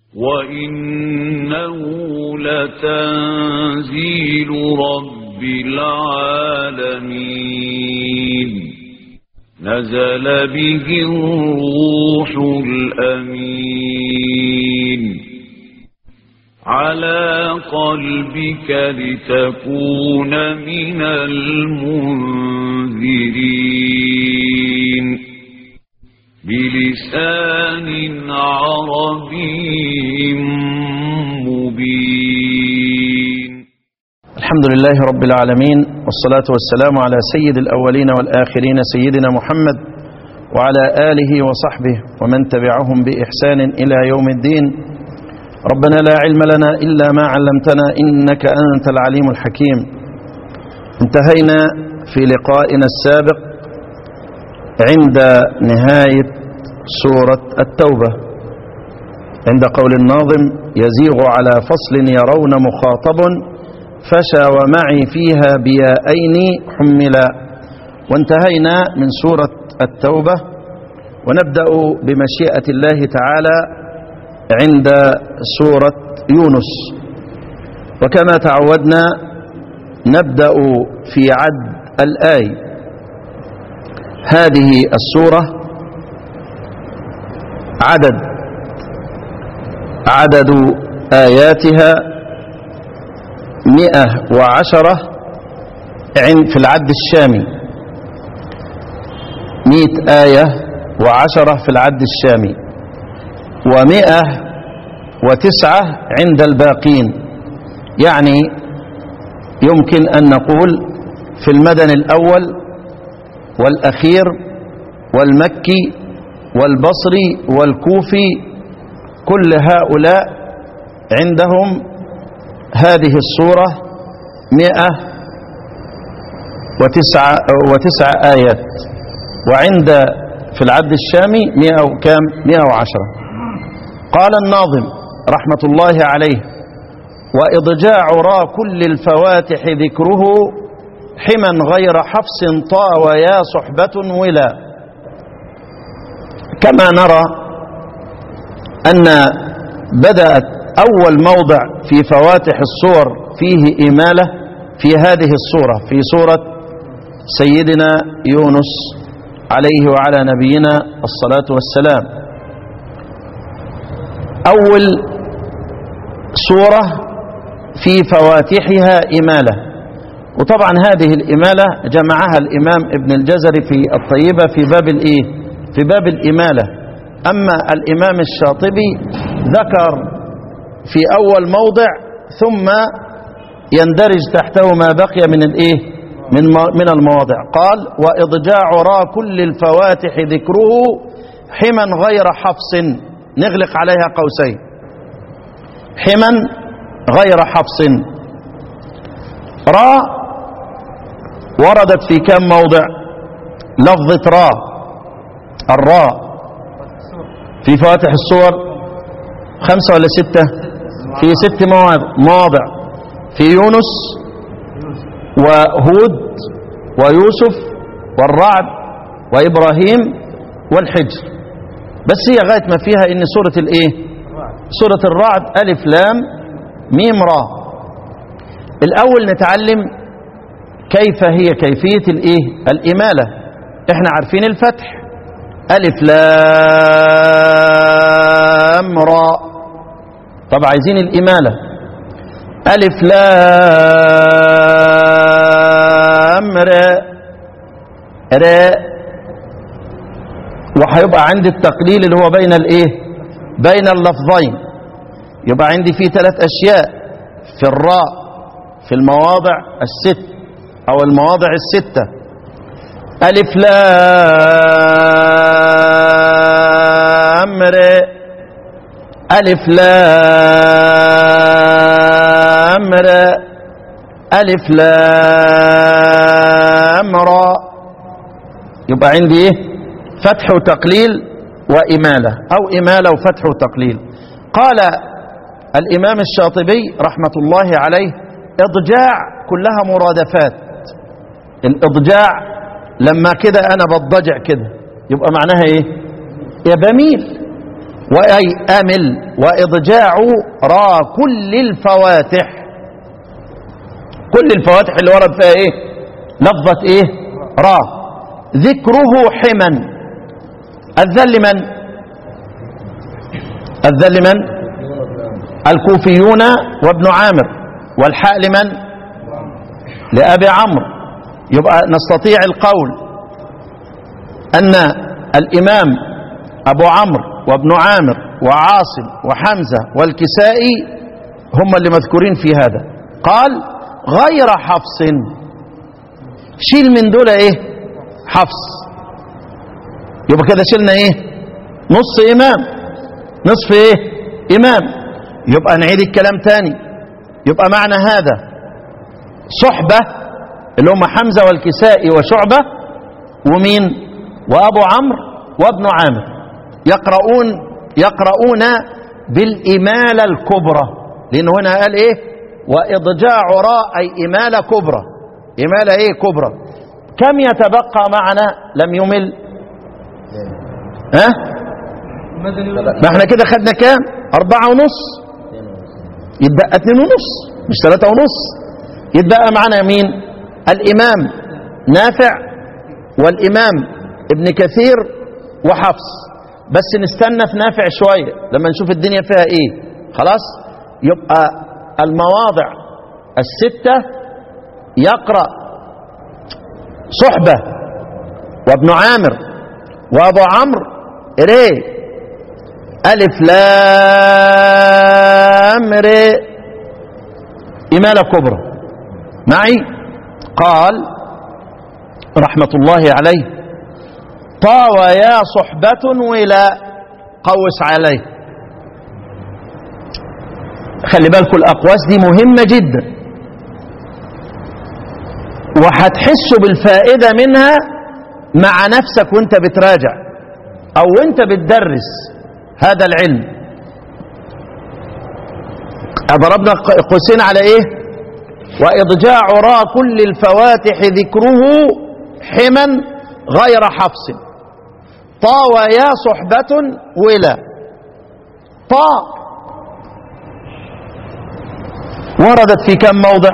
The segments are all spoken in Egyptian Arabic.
وإنه لتنزيل رب العالمين نزل به الروح الأمين على قلبك لتكون من المنذرين بلسان عربي مبين الحمد لله رب العالمين والصلاة والسلام على سيد الأولين والآخرين سيدنا محمد وعلى آله وصحبه ومن تبعهم بإحسان إلى يوم الدين ربنا لا علم لنا إلا ما علمتنا إنك أنت العليم الحكيم انتهينا في لقائنا السابق عند نهاية سورة التوبة عند قول الناظم يزيغ على فصل يرون مخاطب فشى ومعي فيها بيائين حملا وانتهينا من سورة التوبة ونبدأ بمشيئة الله تعالى عند سورة يونس وكما تعودنا نبدأ في عد الآي هذه السورة عدد عدد آياتها مئة وعشرة في العد الشامي مئة آية وعشرة في العد الشامي ومئة وتسعة عند الباقين يعني يمكن أن نقول في المدن الأول والأخير والمكي والبصري والكوفي كل هؤلاء عندهم هذه الصورة مئة وتسعة, وتسعة آيات وعند في العد الشامي مئة وكام مئة وعشرة قال الناظم رحمة الله عليه وإضجاع را كل الفواتح ذكره حما غير حفص طا ويا صحبة ولا كما نرى أن بدأت أول موضع في فواتح الصور فيه إمالة في هذه الصورة في صورة سيدنا يونس عليه وعلى نبينا الصلاة والسلام أول صورة في فواتحها إمالة وطبعا هذه الإمالة جمعها الإمام ابن الجزري في الطيبة في باب الإيه في باب الإمالة أما الإمام الشاطبي ذكر في أول موضع ثم يندرج تحته ما بقي من الإيه من من المواضع قال وإضجاع را كل الفواتح ذكره حما غير حفص نغلق عليها قوسين حما غير حفص را وردت في كم موضع لفظة را الراء في فواتح الصور خمسة ولا ستة في ست مواضع في يونس وهود ويوسف والرعد وإبراهيم والحجر بس هي غاية ما فيها ان سورة الايه سورة الرعد ألف لام ميم را الأول نتعلم كيف هي كيفية الايه الإمالة احنا عارفين الفتح ألف لام را طب عايزين الإمالة ألف لام را را وهيبقى عندي التقليل اللي هو بين الايه بين اللفظين يبقى عندي فيه ثلاث أشياء في الراء في المواضع الست أو المواضع الستة ألف لام را ألف لام را ألف لام را يبقى عندي إيه فتح وتقليل وإمالة أو إمالة وفتح وتقليل قال الإمام الشاطبي رحمة الله عليه إضجاع كلها مرادفات الإضجاع لما كده أنا بضجع كده يبقى معناها إيه يا بميل وأي أمل وإضجاع را كل الفواتح كل الفواتح اللي ورد فيها إيه لفظة إيه را ذكره حما الذل من الذل من الكوفيون وابن عامر والحاء لمن لأبي عمرو يبقى نستطيع القول أن الإمام أبو عمرو وابن عامر وعاصم وحمزة والكسائي هم اللي مذكورين في هذا قال غير حفص شيل من دول ايه حفص يبقى كده شلنا ايه نص امام نصف ايه امام يبقى نعيد الكلام تاني يبقى معنى هذا صحبة اللي هم حمزة والكسائي وشعبة ومين وابو عمرو وابن عامر يقرؤون يقرؤون بالإمالة الكبرى لأنه هنا قال إيه وإضجاع راء أي إمالة كبرى إمالة إيه كبرى كم يتبقى معنا لم يمل ها ما احنا كده خدنا كام أربعة ونص يتبقى اتنين ونص مش ثلاثة ونص يتبقى معنا مين الإمام نافع والإمام ابن كثير وحفص بس نستنى في نافع شوية لما نشوف الدنيا فيها ايه خلاص يبقى المواضع الستة يقرأ صحبة وابن عامر وابو عمرو ري ألف لام ري إمالة كبرى معي قال رحمة الله عليه طاوى يا صحبة ولا قوس عليه خلي بالكم الأقواس دي مهمة جدا وهتحسوا بالفائدة منها مع نفسك وانت بتراجع او وانت بتدرس هذا العلم ضربنا قوسين على ايه واضجاع را كل الفواتح ذكره حما غير حفص طاوى يا صحبة ولا طا وردت في كم موضع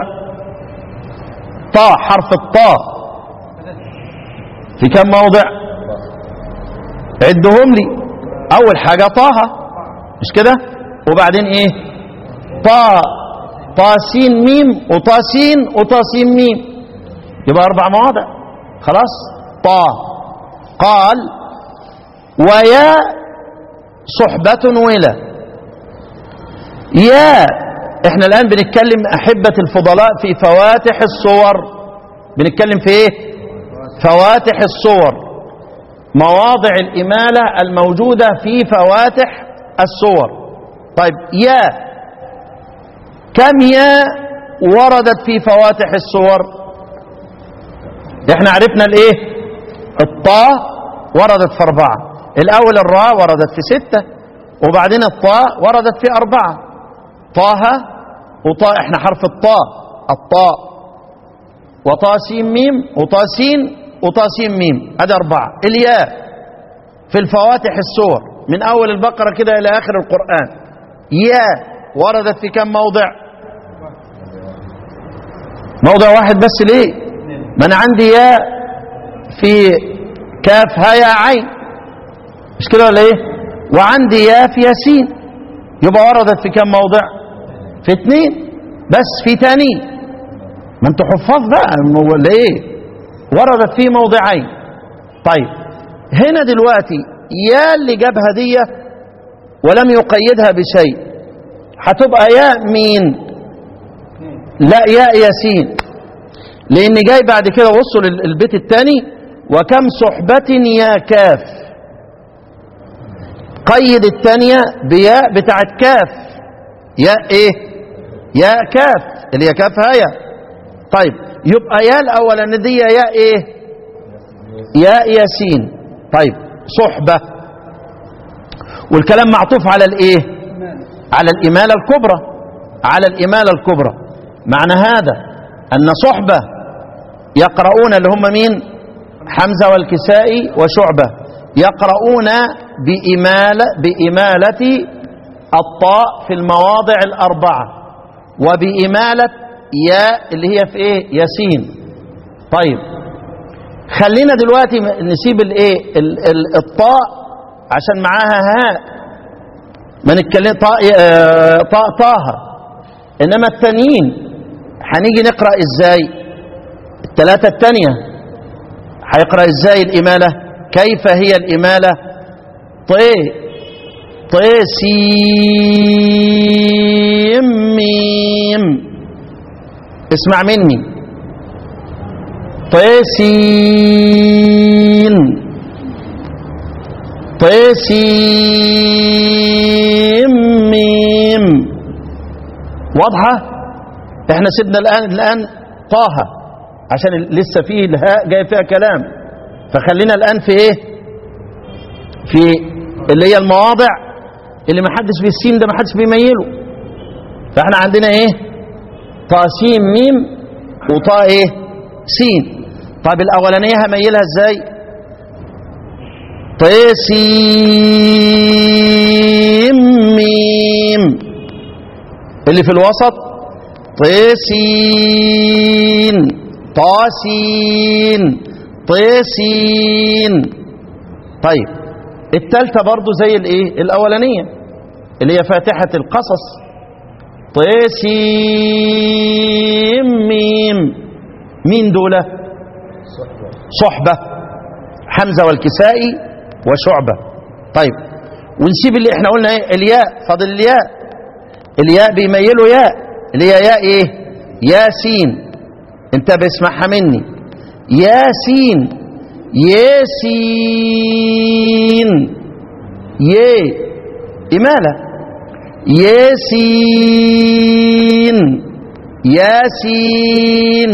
طا حرف الطاء في كم موضع عدهم لي اول حاجة طه مش كده وبعدين ايه طا طاسين ميم وطاسين وطاسين ميم يبقى اربع مواضع خلاص طا قال ويا صحبة ولا يا احنا الان بنتكلم احبة الفضلاء في فواتح الصور بنتكلم في ايه فواتح الصور مواضع الامالة الموجودة في فواتح الصور طيب يا كم يا وردت في فواتح الصور احنا عرفنا الايه الطاء وردت في اربعة الاول الراء وردت في ستة وبعدين الطاء وردت في اربعة طه وطاء احنا حرف الطاء الطاء وطاسين ميم وطاسين وطاسين ميم ادي اربعة الياء في الفواتح السور من اول البقرة كده الى اخر القرآن ياء وردت في كم موضع موضع واحد بس ليه ما انا عندي ياء في كاف هاء عين مش كده ولا ايه وعندي ياء في ياسين يبقى وردت في كم موضع في اتنين بس في تاني ما انتوا حفاظ بقى ولا ايه وردت في موضعين طيب هنا دلوقتي يا اللي جابها دي ولم يقيدها بشيء هتبقى ياء مين لا ياء ياسين لان جاي بعد كده وصل البيت الثاني وكم صحبة يا كاف قيد الثانية بياء بتاعت كاف ياء ايه ياء كاف اللي هي كاف هيا طيب يبقى ياء الاولانيه دي ياء ايه ياء ياسين طيب صحبة والكلام معطوف على الايه على الإمالة الكبرى على الإمالة الكبرى معنى هذا أن صحبة يقرؤون اللي هم مين حمزة والكسائي وشعبة يقرؤون بإمالة, بإمالة الطاء في المواضع الأربعة وبإمالة ياء اللي هي في إيه ياسين طيب خلينا دلوقتي نسيب الايه ال- ال- الطاء عشان معاها هاء ما نتكلم طاء آه، طاء طه انما التانيين هنيجي نقرا ازاي الثلاثه الثانيه هيقرا ازاي الاماله كيف هي الاماله طي طي سين ميم اسمع مني طيسين طيسين ميم واضحة احنا سيبنا الآن الآن طه عشان لسه فيه الهاء جاي فيها كلام فخلينا الآن في ايه في اللي هي المواضع اللي ما حدش بالسين ده ما حدش بيميله فاحنا عندنا ايه طاسين ميم وطا ايه سين طيب الاولانيه هميلها ازاي طيسين ميم اللي في الوسط طيسين طاسين طيسين طيب التالتة برضو زي الايه الاولانيه اللي هي فاتحه القصص طيسين ميم مين دول صحبة حمزة والكسائي وشعبة طيب ونسيب اللي احنا قلنا ايه الياء فاضل الياء الياء بيميلوا ياء اللي هي ياء ايه ياسين انتبه اسمعها مني ياسين ياسين يه إمالة ياسين ياسين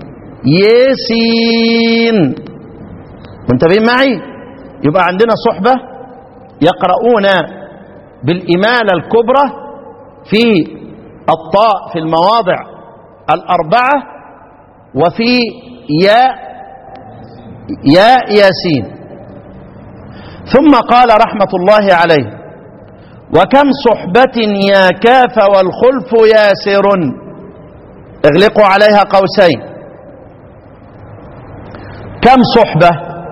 ياسين منتبهين معي يبقى عندنا صحبة يقرؤون بالإمالة الكبرى في الطاء في المواضع الأربعة وفي ياء ياء ياسين ثم قال رحمة الله عليه وكم صحبة يا كاف والخلف ياسر اغلقوا عليها قوسين كم صحبة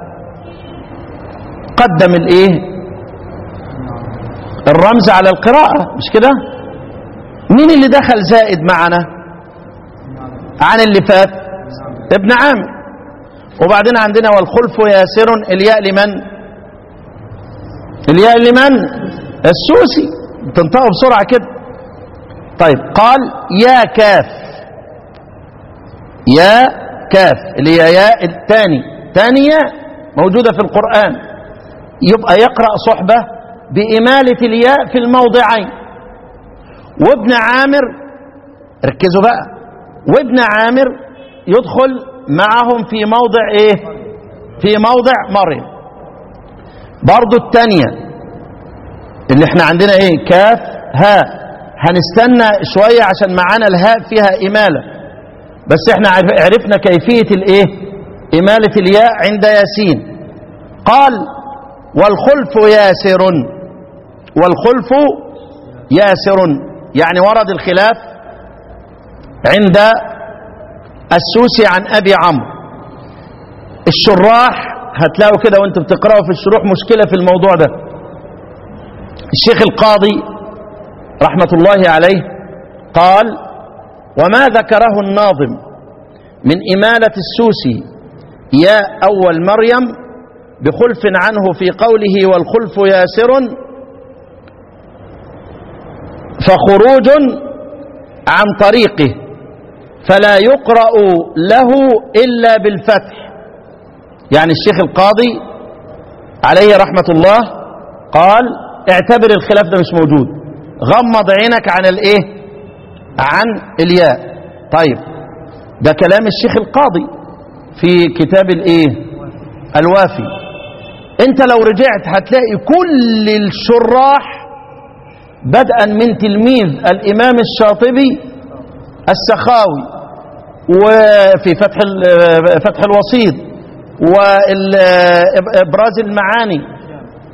قدم الايه الرمز على القراءة مش كده مين اللي دخل زائد معنا عن اللي فات ابن عامر وبعدين عندنا والخلف ياسر الياء لمن الياء لمن السوسي تنطقوا بسرعة كده طيب قال يا كاف يا كاف اللي هي ياء الثاني ثانية موجودة في القرآن يبقى يقرأ صحبة بإمالة الياء في الموضعين وابن عامر ركزوا بقى وابن عامر يدخل معهم في موضع ايه في موضع مريم برضو الثانية اللي احنا عندنا ايه كاف هاء هنستنى شوية عشان معانا الهاء فيها إمالة بس احنا عرفنا كيفية الايه إمالة الياء عند ياسين قال والخلف ياسر والخلف ياسر يعني ورد الخلاف عند السوسي عن أبي عمرو الشراح هتلاقوا كده وانتم بتقرأوا في الشروح مشكلة في الموضوع ده الشيخ القاضي رحمة الله عليه قال وما ذكره الناظم من إمالة السوسي يا أول مريم بخلف عنه في قوله والخلف ياسر فخروج عن طريقه فلا يقرأ له إلا بالفتح يعني الشيخ القاضي عليه رحمة الله قال اعتبر الخلاف ده مش موجود غمض عينك عن الايه عن الياء طيب ده كلام الشيخ القاضي في كتاب الايه الوافي انت لو رجعت هتلاقي كل الشراح بدءا من تلميذ الامام الشاطبي السخاوي وفي فتح فتح الوسيط وابراز المعاني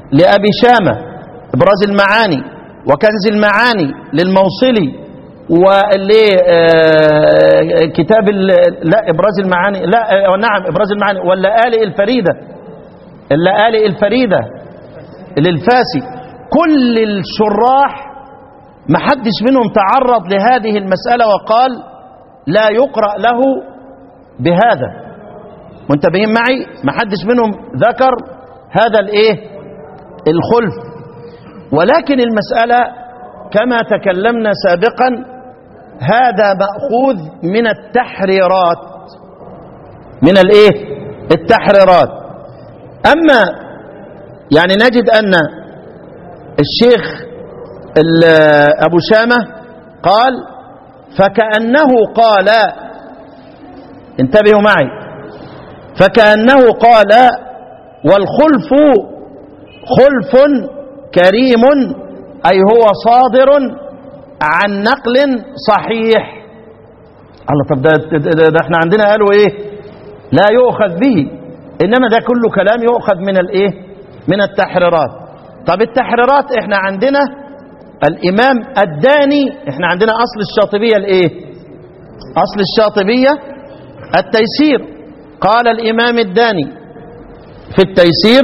لأبي شامة إبراز المعاني وكنز المعاني للموصلي واللي آه، كتاب ال- لا إبراز المعاني لا آه، نعم إبراز المعاني واللآلئ الفريدة اللآلئ الفريدة للفاسي كل الشراح ما حدش منهم تعرض لهذه المسألة وقال لا يقرأ له بهذا منتبهين معي ما حدش منهم ذكر هذا الايه الخلف ولكن المسألة كما تكلمنا سابقا هذا مأخوذ من التحريرات من الايه التحريرات اما يعني نجد ان الشيخ ال- ابو شامة قال فكأنه قال انتبهوا معي فكأنه قال والخلف خلف كريم أي هو صادر عن نقل صحيح الله طب ده, ده, ده, ده احنا عندنا قالوا ايه لا يؤخذ به انما ده كله كلام يؤخذ من الايه من التحريرات طب التحريرات احنا عندنا الامام الداني احنا عندنا اصل الشاطبيه الايه اصل الشاطبيه التيسير قال الامام الداني في التيسير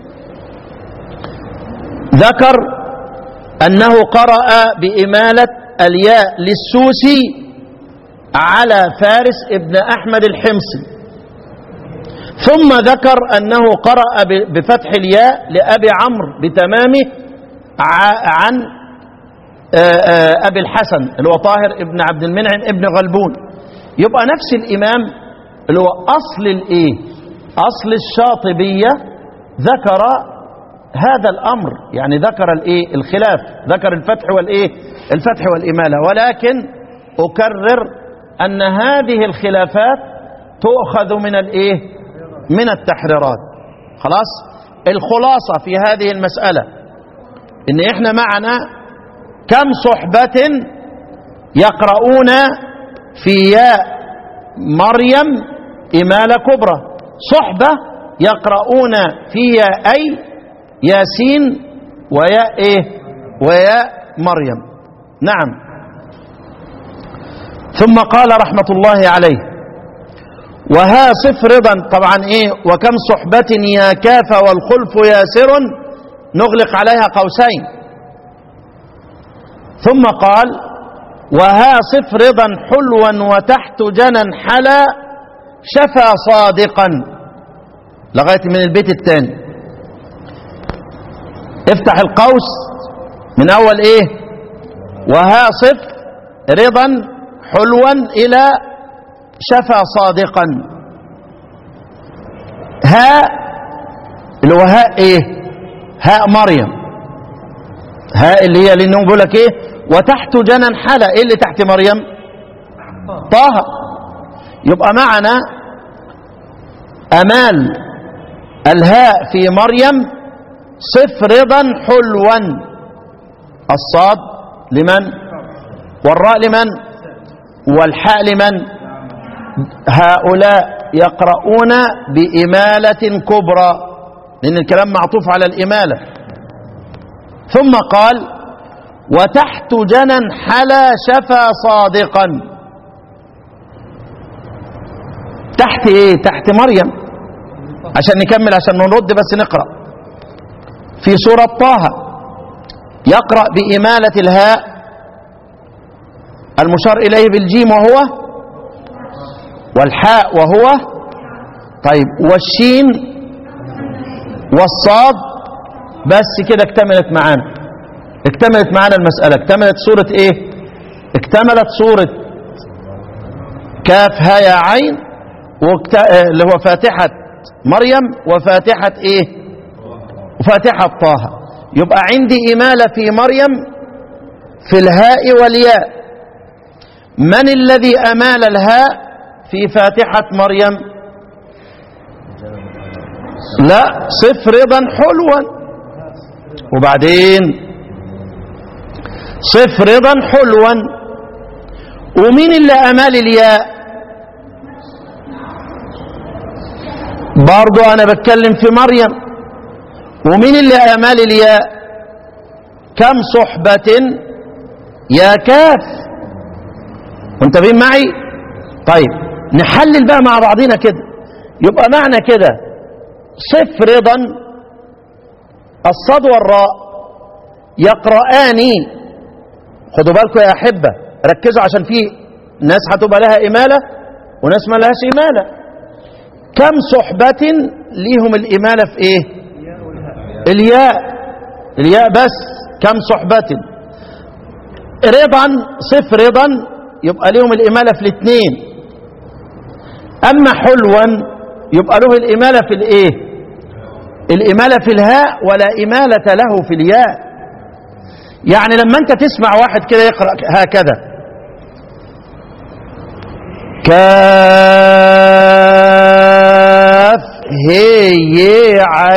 ذكر انه قرأ بامالة الياء للسوسي على فارس ابن احمد الحمصي ثم ذكر انه قرأ ب- بفتح الياء لابي عمرو بتمامه ع- عن آه، آه، ابي الحسن اللي هو طاهر ابن عبد المنعم ابن غلبون يبقى نفس الامام اللي هو اصل الايه اصل الشاطبيه ذكر هذا الامر يعني ذكر الايه الخلاف ذكر الفتح والايه الفتح والاماله ولكن اكرر ان هذه الخلافات تؤخذ من الايه من التحريرات خلاص الخلاصه في هذه المساله ان احنا معنا كم صحبه يقرؤون في ياء مريم إمالة كبرى صحبة يقرؤون في أي ياسين وياء إيه وياء مريم نعم ثم قال رحمة الله عليه وها صف رضا طبعا ايه وكم صحبة يا كاف والخلف ياسر نغلق عليها قوسين ثم قال وها صف رضا حلوا وتحت جنا حلا شفى صادقا لغاية من البيت الثاني افتح القوس من اول ايه وها صف رضا حلوا الى شفى صادقا هاء اللي هو هاء ايه هاء مريم هاء اللي هي لانه بيقول لك ايه وتحت جنا حلا ايه اللي تحت مريم طه يبقى معنا امال الهاء في مريم صف رضا حلوا الصاد لمن والراء لمن والحاء لمن هؤلاء يقرؤون بإمالة كبرى لأن الكلام معطوف على الإمالة ثم قال وتحت جنا حلا شفى صادقا تحت ايه تحت مريم عشان نكمل عشان نرد بس نقرأ في سورة طه يقرأ بإمالة الهاء المشار إليه بالجيم وهو والحاء وهو طيب والشين والصاد بس كده اكتملت معانا اكتملت معانا المسألة اكتملت سورة ايه اكتملت سورة كاف ها يا عين واكت... اه اللي هو فاتحة مريم وفاتحة ايه وفاتحة طه يبقى عندي إمالة في مريم في الهاء والياء من الذي أمال الهاء في فاتحة مريم لا صف رضا حلوا وبعدين صف رضا حلوا ومين اللي أمال الياء برضو أنا بتكلم في مريم ومين اللي امال الياء كم صحبة يا كاف منتبهين معي طيب نحلل بقى مع بعضنا كده يبقى معنى كده صف رضا الصاد والراء يقرآن خدوا بالكم يا أحبة ركزوا عشان في ناس هتبقى لها إمالة وناس ما لهاش إمالة كم صحبة ليهم الإمالة في إيه الياء الياء بس كم صحبة رضا صف رضا يبقى لهم الإمالة في الاثنين أما حلوا يبقى له الإمالة في الإيه الإمالة في الهاء ولا إمالة له في الياء يعني لما أنت تسمع واحد كده يقرأ هكذا كاف هي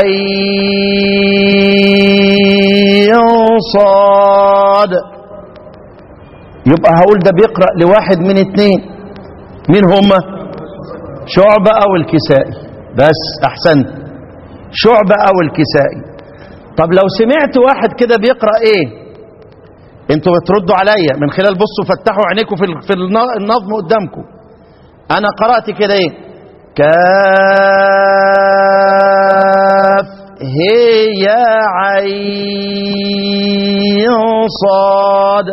عين صاد يبقى هقول ده بيقرأ لواحد من اتنين مين هما شعبة أو الكسائي بس أحسنت شعبة أو الكسائي طب لو سمعت واحد كده بيقرأ إيه انتوا بتردوا عليا من خلال بصوا فتحوا عينيكم في ال- في الن- النظم قدامكم انا قرات كده ايه كاف هي عين صاد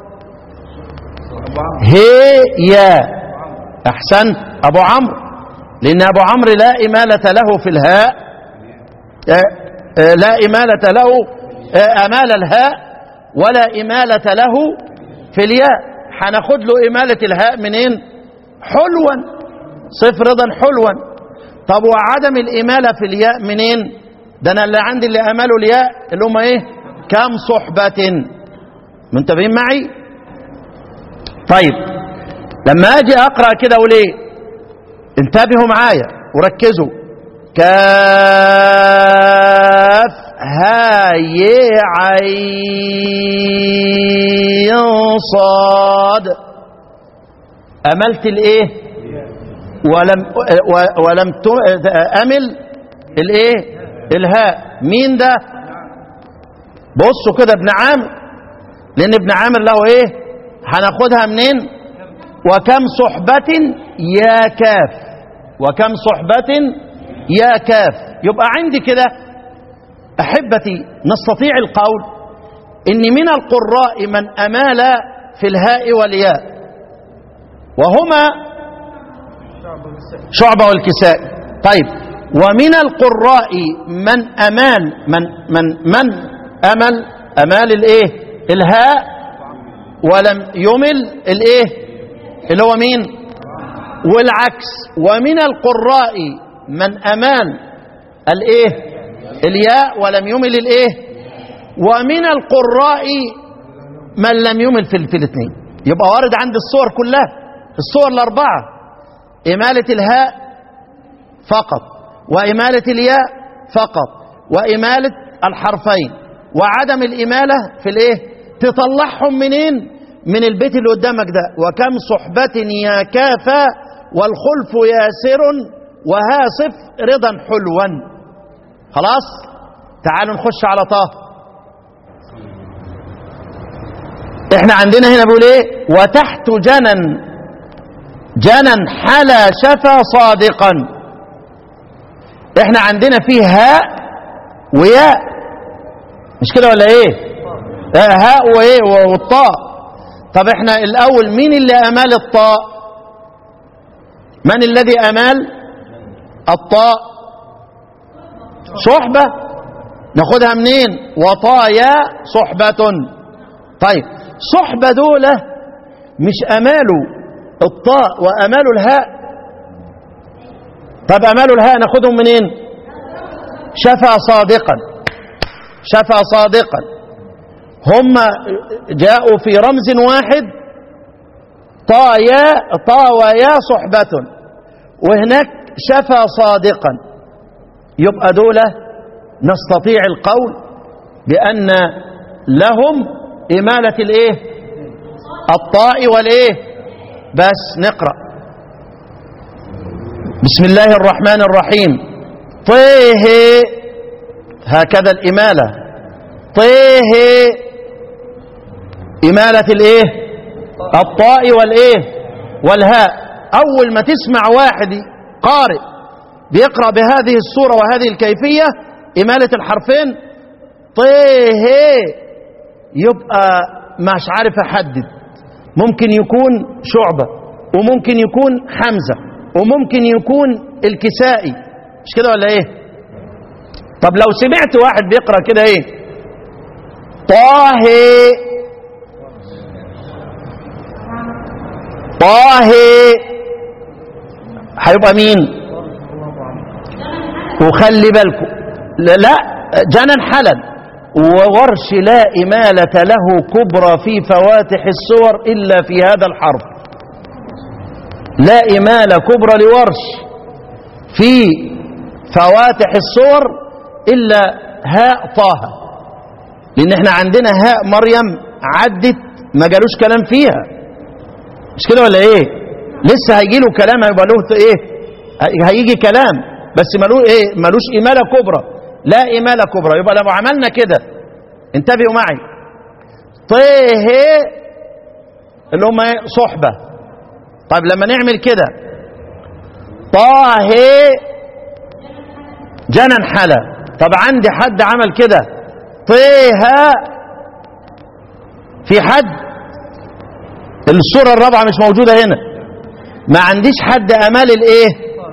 هي احسنت ابو عمرو لان ابو عمرو لا اماله له في الهاء آه، آه، لا اماله له آه، امال الهاء ولا اماله له في الياء هناخد له اماله الهاء منين حلوا صفر رضا حلوا طب وعدم الاماله في الياء منين ده انا اللي عندي اللي اماله الياء اللي هم ايه كم صحبه منتبهين معي طيب لما اجي اقرا كده اقول ايه انتبهوا معايا وركزوا كاف هاي عين صاد املت الايه ولم و- ولم ت- امل الايه الهاء مين ده بصوا كده ابن عامر لان ابن عامر له ايه هناخدها منين وكم صحبة يا كاف وكم صحبة يا كاف يبقى عندي كده احبتي نستطيع القول ان من القراء من امال في الهاء والياء وهما شعبة والكساء طيب ومن القراء من أمال من من من أمل أمال الإيه الهاء ولم يمل الإيه اللي هو مين والعكس ومن القراء من أمال الإيه الياء ولم يمل الإيه ومن القراء من لم يمل في, في الاثنين يبقى وارد عند الصور كلها الصور الأربعة إمالة الهاء فقط وإمالة الياء فقط وإمالة الحرفين وعدم الإمالة في الإيه تطلعهم منين من البيت اللي قدامك ده وكم صحبة يا كافى والخلف ياسر وهاصف رضا حلوا خلاص تعالوا نخش على طه احنا عندنا هنا بيقول ايه وتحت جنن جنن حلا شفا صادقا احنا عندنا فيه هاء وياء مش كده ولا ايه آه، هاء وايه والطاء طب احنا الاول مين اللي امال الطاء من الذي امال الطاء صحبة ناخدها منين وطايا صحبة طيب صحبة دولة مش اماله الطاء واماله الهاء طب اماله الهاء ناخدهم منين شفا صادقا شفا صادقا هم جاءوا في رمز واحد طايا طاويا صحبة وهناك شفا صادقا يبقى دولة نستطيع القول بأن لهم إمالة الإيه الطاء والإيه بس نقرأ بسم الله الرحمن الرحيم طيه هكذا الإمالة طه إمالة الإيه الطاء والإيه والهاء أول ما تسمع واحد قارئ بيقرأ بهذه الصورة وهذه الكيفية إمالة الحرفين طه يبقى مش عارف أحدد ممكن يكون شعبة وممكن يكون حمزة وممكن يكون الكسائي مش كده ولا ايه طب لو سمعت واحد بيقرأ كده ايه طه طه هيبقى مين وخلي بالكم لا, لا جنن حلل وورش لا إمالة له كبرى في فواتح السور إلا في هذا الحرف لا إمالة كبرى لورش في فواتح السور إلا هاء طه لأن احنا عندنا هاء مريم عدت ما جالوش كلام فيها مش كده ولا ايه لسه هيجي له كلام هيبقى له ايه هيجي كلام بس ملوش ايه ملوش إمالة كبرى لا إمالة كبرى يبقى لو عملنا كده انتبهوا معي طه اللي هم ايه صحبة طيب لما نعمل كده طه جنن حلا طب عندي حد عمل كده طه في حد الصورة الرابعة مش موجودة هنا ما عنديش حد أمال الإيه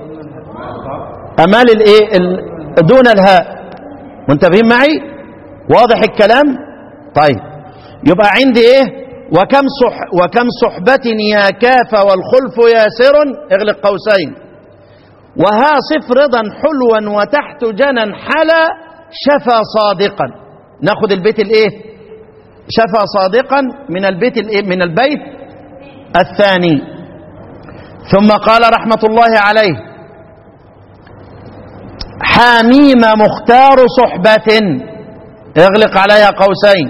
أمال الإيه ال- دون الهاء منتبهين معي واضح الكلام طيب يبقى عندي إيه وكم صح وكم صحبة يا كاف والخلف ياسر اغلق قوسين وها صف رضا حلوا وتحت جنا حلا شفا صادقا ناخد البيت الايه شفا صادقا من البيت الايه من البيت الثاني ثم قال رحمة الله عليه حاميم مختار صحبة اغلق عليها قوسين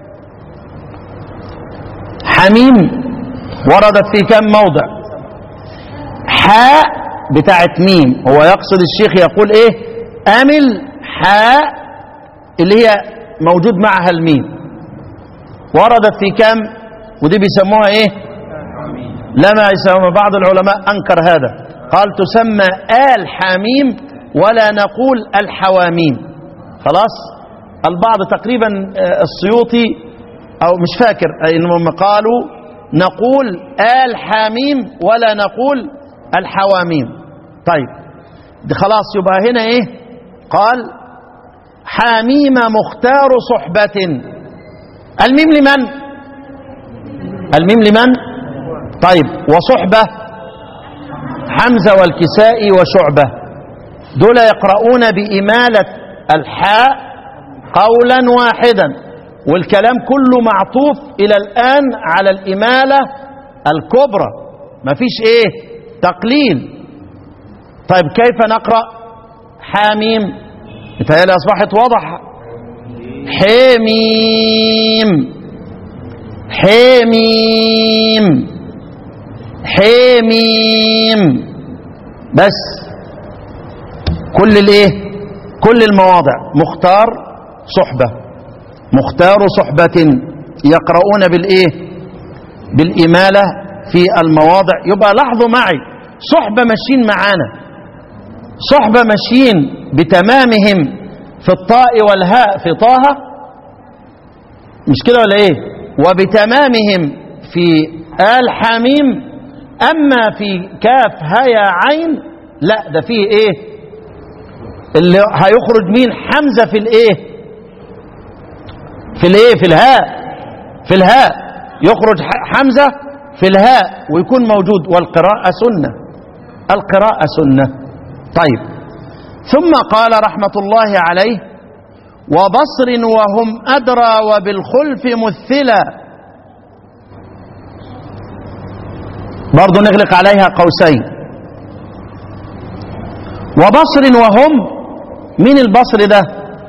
حميم وردت في كم موضع حاء بتاعت ميم هو يقصد الشيخ يقول ايه امل حاء اللي هي موجود معها الميم وردت في كم ودي بيسموها ايه لما يسمى بعض العلماء انكر هذا قال تسمى آل حميم ولا نقول الحواميم خلاص البعض تقريبا آه، السيوطي او مش فاكر آه، انهم قالوا نقول آل حميم ولا نقول الحواميم طيب دي خلاص يبقى هنا ايه قال حاميم مختار صحبة الميم لمن الميم لمن طيب وصحبة حمزة والكسائي وشعبة دول يقرؤون بإمالة الحاء قولا واحدا والكلام كله معطوف إلى الآن على الإمالة الكبرى مفيش إيه تقليل طيب كيف نقرأ حاميم متهيألي أصبحت واضحة حميم حميم حميم بس كل الايه كل المواضع مختار صحبة مختار صحبة يقرؤون بالايه بالإمالة في المواضع يبقى لاحظوا معي صحبة ماشيين معانا صحبة ماشيين بتمامهم في الطاء والهاء في طه مش كده ولا ايه وبتمامهم في آل حميم أما في كاف هيا عين لا ده فيه ايه اللي هيخرج مين حمزة في الايه في الايه في الهاء في الهاء يخرج ح- حمزة في الهاء ويكون موجود والقراءة سنة القراءة سنة طيب ثم قال رحمة الله عليه وبصر وهم أدرى وبالخلف مثلا برضو نغلق عليها قوسين وبصر وهم مين البصر ده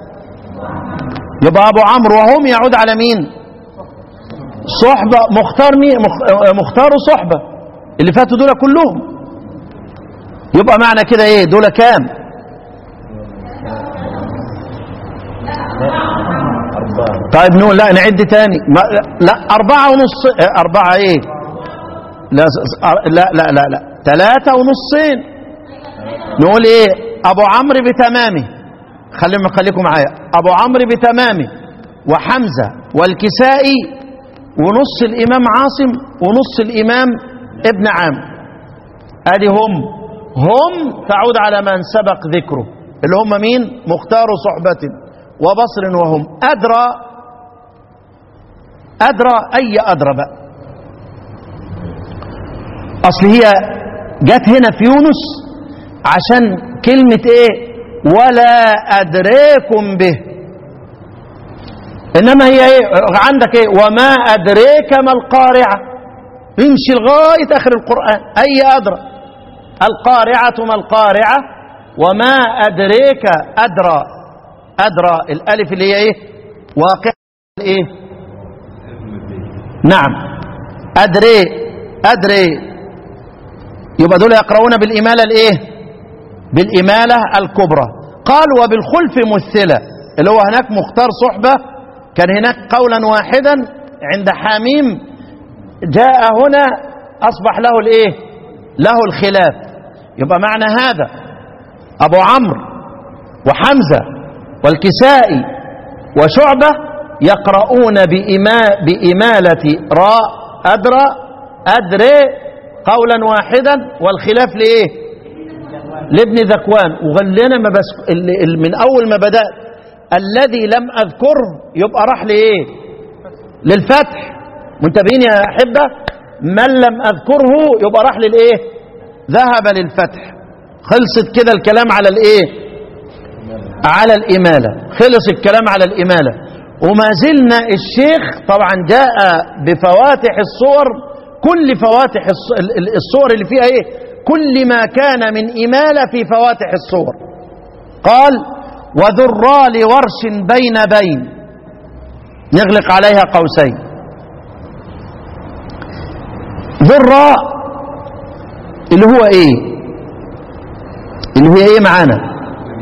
يبقى أبو عمرو وهم يعود على مين صحبة مختار مين مخ- مختار صحبة اللي فاتوا دول كلهم يبقى معنى كده ايه دول كام طيب نقول لا نعد تاني ما لا أربعة ونص اه، أربعة إيه لا س- س- لا لا لا, لا. ثلاثة ونصين نقول إيه أبو عمرو بتمامه خليكم خليكم معايا أبو عمرو بتمامه وحمزة والكسائي ونص الإمام عاصم ونص الإمام ابن عام ادي هم هم تعود على من سبق ذكره اللي هم مين مختار صحبة وبصر وهم أدرى أدرى أي أدرى بقى أصل هي جت هنا في يونس عشان كلمة إيه ولا أدريكم به إنما هي إيه عندك إيه وما أدريك ما القارعة يمشي لغاية آخر القرآن أي أدرى القارعة ما القارعة وما أدريك أدرى أدرى الألف اللي هي إيه واقع إيه نعم أدري أدري يبقى دول يقرؤون بالإمالة الإيه بالإمالة الكبرى قال وبالخلف مثلة اللي هو هناك مختار صحبة كان هناك قولا واحدا عند حميم جاء هنا أصبح له الإيه له الخلاف يبقى معنى هذا أبو عمرو وحمزة والكسائي وشعبة يقرؤون بإما بإمالة راء أدرى أدري قولا واحدا والخلاف لإيه لابن ذكوان وغلنا ما بس ال- ال- من أول ما بدأت الذي لم أذكره يبقى راح لإيه للفتح منتبهين يا أحبة من لم أذكره يبقى راح للإيه ذهب للفتح خلصت كده الكلام على الإيه على الإمالة خلص الكلام على الإمالة وما زلنا الشيخ طبعا جاء بفواتح الصور كل فواتح الص- ال- ال- الصور اللي فيها ايه كل ما كان من إمالة في فواتح الصور قال وذرى لورش بين بين نغلق عليها قوسين ذرى اللي هو ايه اللي هي ايه معانا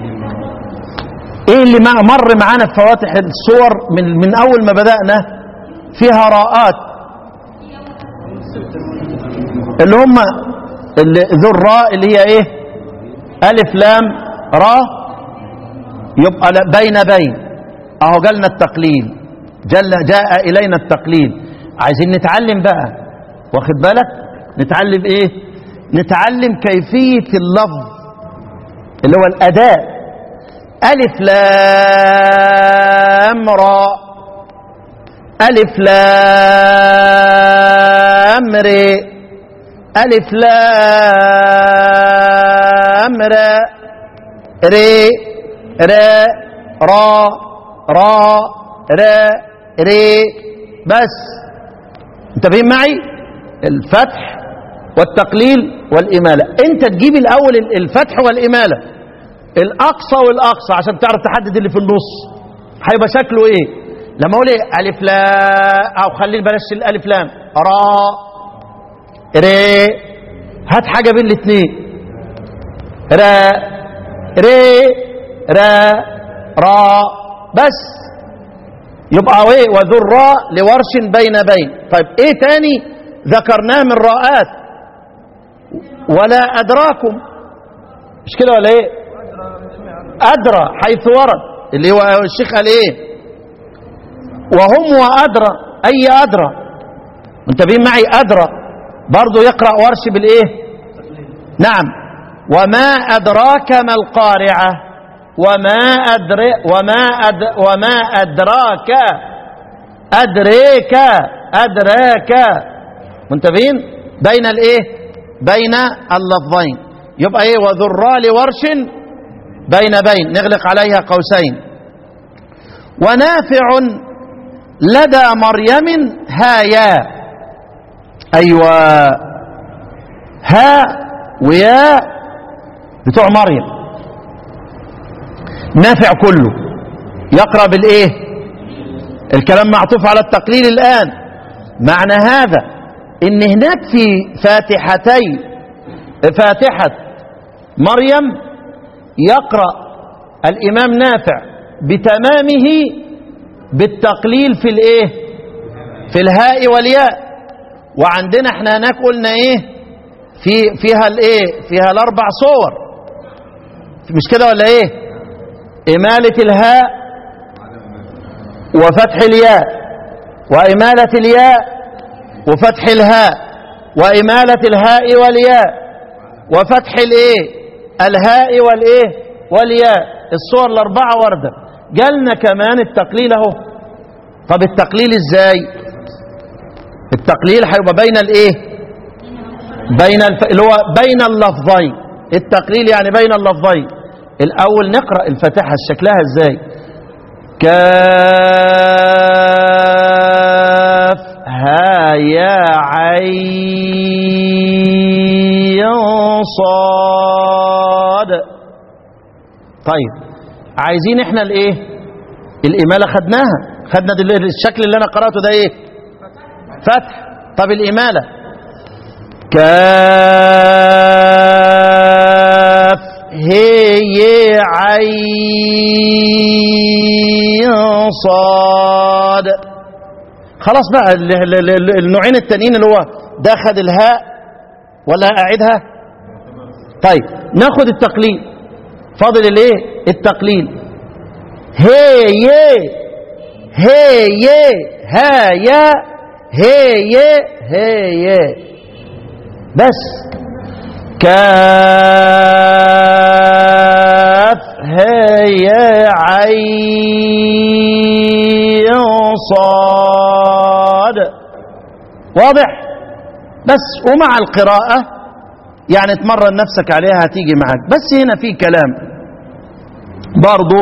ايه اللي مع- مر معانا في فواتح الصور من من اول ما بدأنا فيها راءات اللي هم اللي ذو الراء اللي هي ايه الف لام را يبقى لا- بين بين اهو جالنا التقليل جل جاء الينا التقليل عايزين نتعلم بقى واخد بالك نتعلم ايه نتعلم كيفية اللفظ اللي هو الاداء ألف لام را ألف لام ري ألف لام را ري را را را را ري بس انتبهين معي الفتح والتقليل والإمالة انت تجيب الأول الفتح والإمالة الاقصى والاقصى عشان تعرف تحدد اللي في النص هيبقى شكله ايه لما اقول ايه الف لا او خليني بلاش الالف لام را ري هات حاجه بين الاثنين را ري را را بس يبقى ايه وذو الراء لورش بين بين طيب ايه تاني ذكرناه من راءات ولا ادراكم مش كده ولا ايه أدرى حيث ورد اللي هو الشيخ قال إيه وهم وأدرى أي أدرى منتبهين معي أدرى برضو يقرأ ورش بالإيه نعم وما أدراك ما القارعة وما أدري وما أد وما أدراك أدريك أدراك منتبهين بين الإيه بين اللفظين يبقى إيه وذرى لورش بين بين نغلق عليها قوسين ونافع لدى مريم هايا أيوة ها ويا بتوع مريم نافع كله يقرأ بالإيه الكلام معطوف على التقليل الآن معنى هذا إن هناك في فاتحتي فاتحة مريم يقرأ الإمام نافع بتمامه بالتقليل في الايه في الهاء والياء وعندنا احنا هناك قلنا ايه في فيها الايه فيها الاربع صور مش كده ولا ايه اماله الهاء وفتح الياء واماله الياء وفتح الهاء واماله الهاء والياء وفتح الايه الهاء والايه والياء الصور الاربعه ورده جالنا كمان التقليل اهو طب التقليل ازاي التقليل هيبقى بين الايه بين الف... اللي هو بين اللفظين التقليل يعني بين اللفظين الاول نقرا الفاتحه شكلها ازاي كاف ها يا عين صاد طيب عايزين احنا الايه الاماله خدناها خدنا دل... الشكل اللي انا قراته ده ايه فتح طب الاماله كاف هي عين صاد خلاص بقى ال- ال- ال- النوعين التانيين اللي هو ده خد الهاء ولا اعيدها طيب ناخد التقليل فاضل الايه التقليل هي يه هي يه ها يا هي يه هي يه بس كاف هي عين صاد واضح بس ومع القراءة يعني تمرن نفسك عليها هتيجي معاك بس هنا في كلام برضو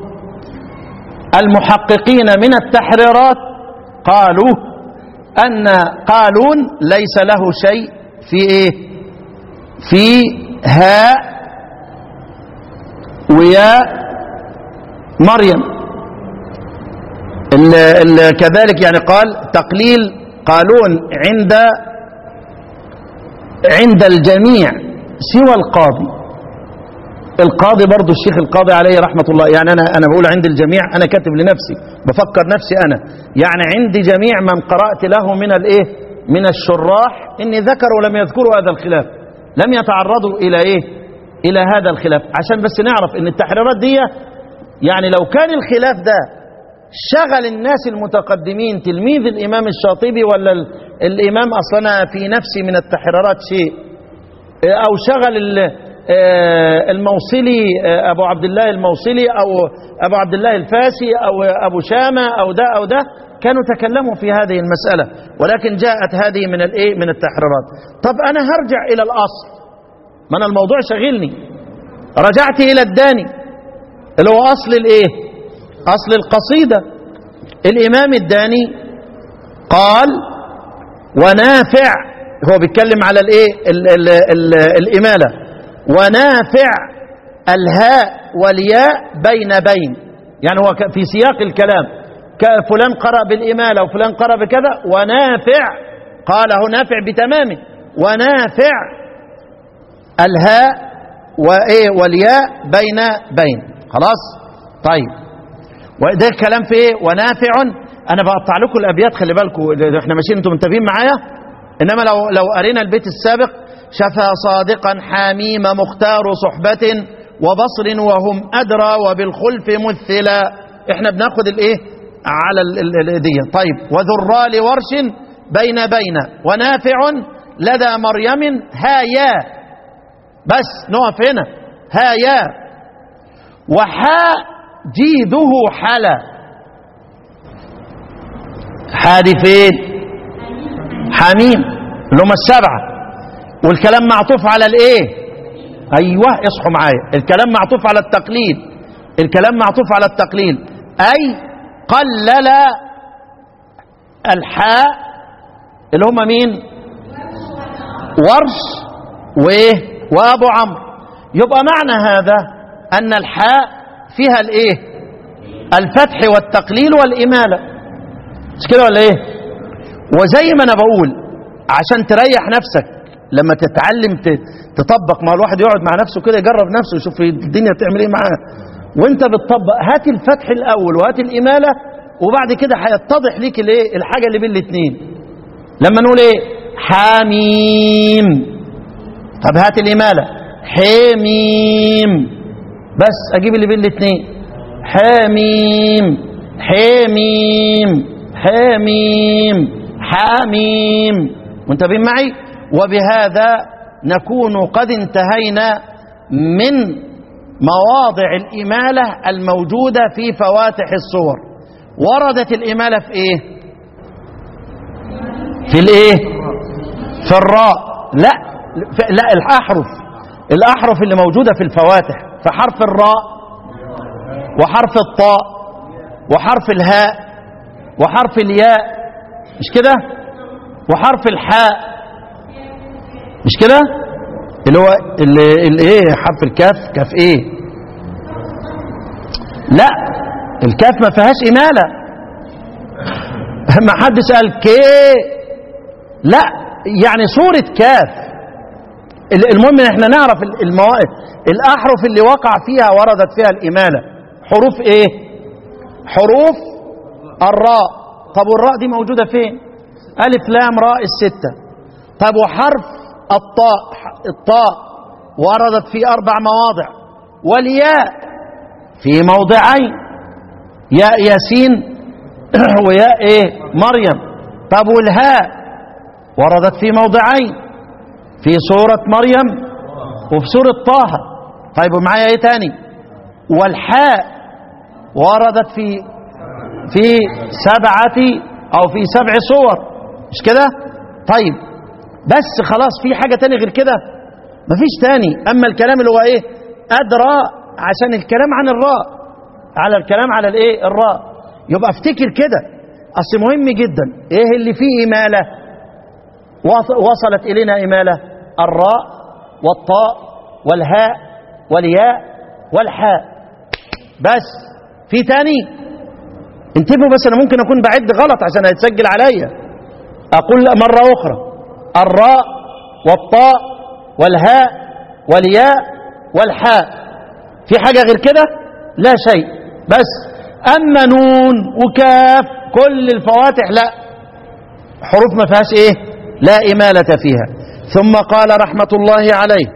المحققين من التحريرات قالوا أن قالون ليس له شيء في إيه في هاء وياء مريم ال ال كذلك يعني قال تقليل قالون عند عند الجميع سوى القاضي القاضي برضو الشيخ القاضي عليه رحمة الله يعني أنا أنا بقول عند الجميع أنا كاتب لنفسي بفكر نفسي أنا يعني عندي جميع من قرأت له من الإيه من الشراح إني ذكروا ولم يذكروا هذا الخلاف لم يتعرضوا إلى إيه إلى هذا الخلاف عشان بس نعرف إن التحريرات دي يعني لو كان الخلاف ده شغل الناس المتقدمين تلميذ الإمام الشاطبي ولا ال- الإمام أصلا في نفسي من التحريرات شيء أو شغل ال- آه، الموصلي آه، أبو عبد الله الموصلي أو أبو عبد الله الفاسي أو أبو شامة أو ده أو ده كانوا تكلموا في هذه المسألة ولكن جاءت هذه من الإيه من التحريرات طب أنا هرجع إلى الأصل ما أنا الموضوع شغلني رجعت إلى الداني اللي هو أصل الإيه أصل القصيدة الإمام الداني قال ونافع هو بيتكلم على الإيه ال ال ال الإمالة ونافع الهاء والياء بين بين يعني هو ك- في سياق الكلام ك- فلان قرأ بالإمالة وفلان قرأ بكذا ونافع قاله نافع بتمامه ونافع الهاء وإيه والياء بين بين خلاص طيب وده الكلام في ايه ونافع انا بقطع لكم الابيات خلي بالكم احنا ماشيين انتم منتبهين معايا انما لو لو قرينا البيت السابق شفى صادقا حميم مختار صحبة وبصر وهم أدرى وبالخلف مثلا احنا بناخد الايه على ال- ال- ال- دي طيب وذرى لورش بين بين ونافع لدى مريم هايا بس نقف هنا هايا وحاء جيده حلا حادي فين حميم اللي هم السبعة والكلام معطوف على الايه ايوه اصحوا معايا الكلام معطوف على التقليد الكلام معطوف على التقليد اي قلل الحاء اللي هم مين ورش وايه وابو عمرو يبقى معنى هذا ان الحاء فيها الايه الفتح والتقليل والاماله مش كده ولا ايه وزي ما انا بقول عشان تريح نفسك لما تتعلم ت- تطبق مع الواحد يقعد مع نفسه كده يجرب نفسه يشوف الدنيا بتعمل ايه معاه وانت بتطبق هات الفتح الاول وهات الاماله وبعد كده هيتضح ليك الايه الحاجه اللي بين الاثنين لما نقول ايه حميم طب هات الاماله حميم بس اجيب اللي بين الاثنين حميم حميم حميم حميم منتبهين معي وبهذا نكون قد انتهينا من مواضع الإمالة الموجودة في فواتح الصور وردت الإمالة في إيه في الإيه في الراء لا في لا الأحرف الأحرف اللي موجودة في الفواتح فحرف الراء وحرف الطاء وحرف الهاء وحرف الياء مش كده وحرف الحاء مش كده اللي هو اللي الايه حرف الكاف كاف ايه لا الكاف ما فيهاش اماله ما حد سال كي لا يعني صوره كاف المهم ان احنا نعرف الموائد الاحرف اللي وقع فيها وردت فيها الاماله حروف ايه حروف الراء طب والراء دي موجوده فين الف لام راء السته طب وحرف الطاء الطاء وردت في اربع مواضع والياء في موضعين ياء ياسين وياء ايه مريم طب والهاء وردت في موضعين في سورة مريم وفي سورة طه طيب ومعايا ايه تاني والحاء وردت في في سبعة او في سبع صور مش كده طيب بس خلاص في حاجة تاني غير كده مفيش تاني اما الكلام اللي هو ايه ادرى عشان الكلام عن الراء على الكلام على الايه الراء يبقى افتكر كده اصل مهم جدا ايه اللي فيه اماله وصلت الينا اماله الراء والطاء والهاء والياء والحاء بس في تاني انتبهوا بس انا ممكن اكون بعد غلط عشان هيتسجل عليا اقول مره اخرى الراء والطاء والهاء والياء والحاء في حاجه غير كده لا شيء بس اما نون وكاف كل الفواتح لا حروف ما فيهاش ايه لا اماله فيها ثم قال رحمه الله عليه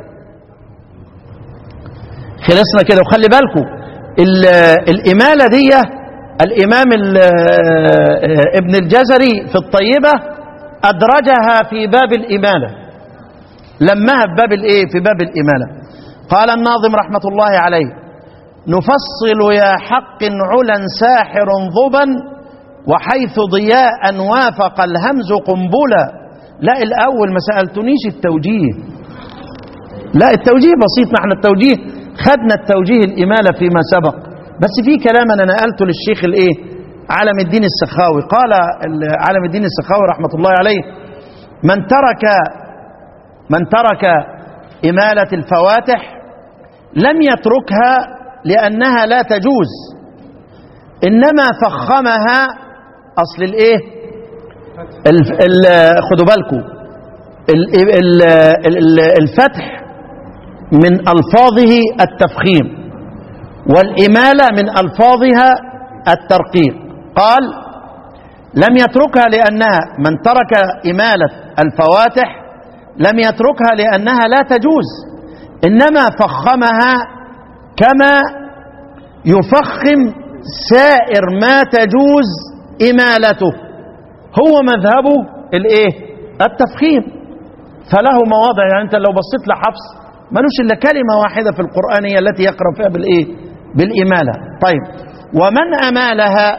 خلصنا كده وخلي بالكم الاماله دي الامام ابن الجزري في الطيبه ادرجها في باب الاماله لمها في باب الايه في باب الاماله قال الناظم رحمه الله عليه نفصل يا حق علا ساحر ضبا وحيث ضياء وافق الهمز قنبلا لا الاول ما سالتنيش التوجيه لا التوجيه بسيط ما احنا التوجيه خدنا التوجيه الاماله فيما سبق بس في كلام انا نقلته للشيخ الايه علم الدين السخاوي قال علم الدين السخاوي رحمه الله عليه من ترك من ترك اماله الفواتح لم يتركها لانها لا تجوز انما فخمها اصل الايه خدوا بالكم الفتح من الفاظه التفخيم والاماله من الفاظها الترقيق قال لم يتركها لانها من ترك اماله الفواتح لم يتركها لانها لا تجوز انما فخمها كما يفخم سائر ما تجوز امالته هو مذهبه الايه التفخيم فله مواضع يعني انت لو بصيت لحفص ملوش الا كلمه واحده في القران هي التي يقرا فيها بالايه بالاماله طيب ومن امالها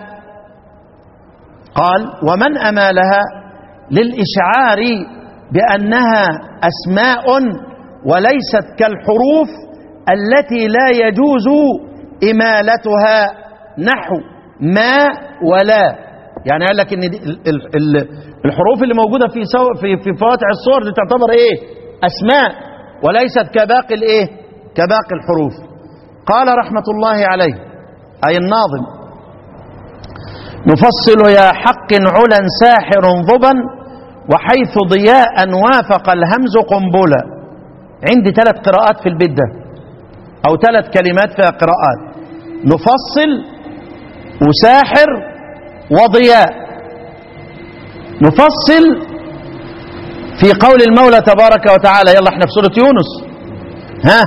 قال ومن امالها للاشعار بانها اسماء وليست كالحروف التي لا يجوز امالتها نحو ما ولا يعني قال لك ان الحروف اللي موجوده في في في فواتح الصور دي تعتبر ايه اسماء وليست كباقي الايه كباقي الحروف قال رحمه الله عليه اي الناظم نفصل يا حق علا ساحر ضبا وحيث ضياء وافق الهمز قنبلا عندي ثلاث قراءات في البيت ده او ثلاث كلمات فيها قراءات نفصل وساحر وضياء نفصل في قول المولى تبارك وتعالى يلا احنا في سورة يونس ها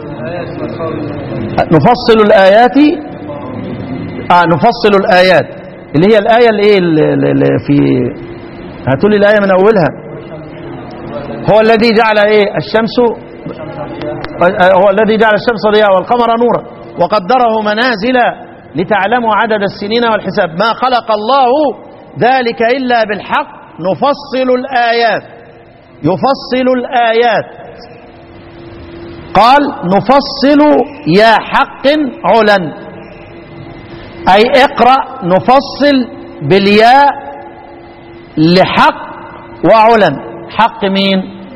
نفصل الآيات آه نفصل الآيات اللي هي الآية اللي ايه اللي اللي في هاتوا لي الآية من أولها هو الذي جعل ايه الشمس هو الذي جعل الشمس ضياء والقمر نورا وقدره منازل لتعلموا عدد السنين والحساب ما خلق الله ذلك إلا بالحق نفصل الآيات يفصل الآيات قال نفصل يا حق علا أي اقرأ نفصل بالياء لحق وعلا حق مين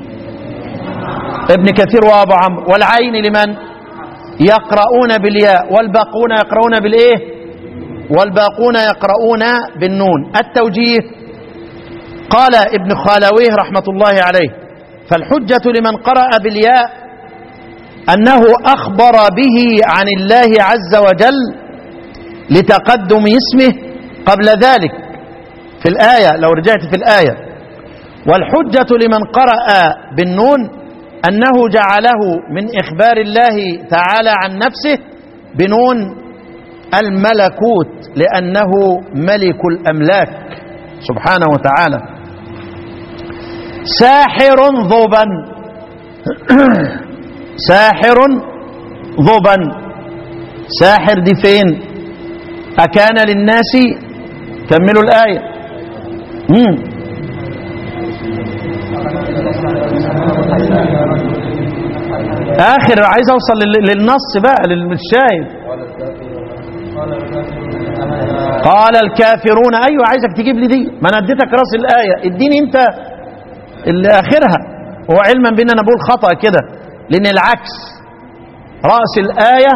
ابن كثير وابو عمرو والعين لمن يقرؤون بالياء والباقون يقرؤون بالايه والباقون يقرؤون بالنون التوجيه قال ابن خالويه رحمة الله عليه فالحجة لمن قرأ بالياء أنه أخبر به عن الله عز وجل لتقدم اسمه قبل ذلك في الآية لو رجعت في الآية والحجة لمن قرأ بالنون أنه جعله من إخبار الله تعالى عن نفسه بنون الملكوت لأنه ملك الأملاك سبحانه وتعالى ساحر ضبا ساحر ضبا ساحر دي فين أكان للناس كملوا الآية مم. آخر عايز أوصل لل- للنص بقى للشاهد قال الكافرون أيوة عايزك تجيب لي دي ما أنا اديتك راس الآية اديني أنت اللي آخرها هو علما بأن أنا بقول خطأ كده لأن العكس رأس الآية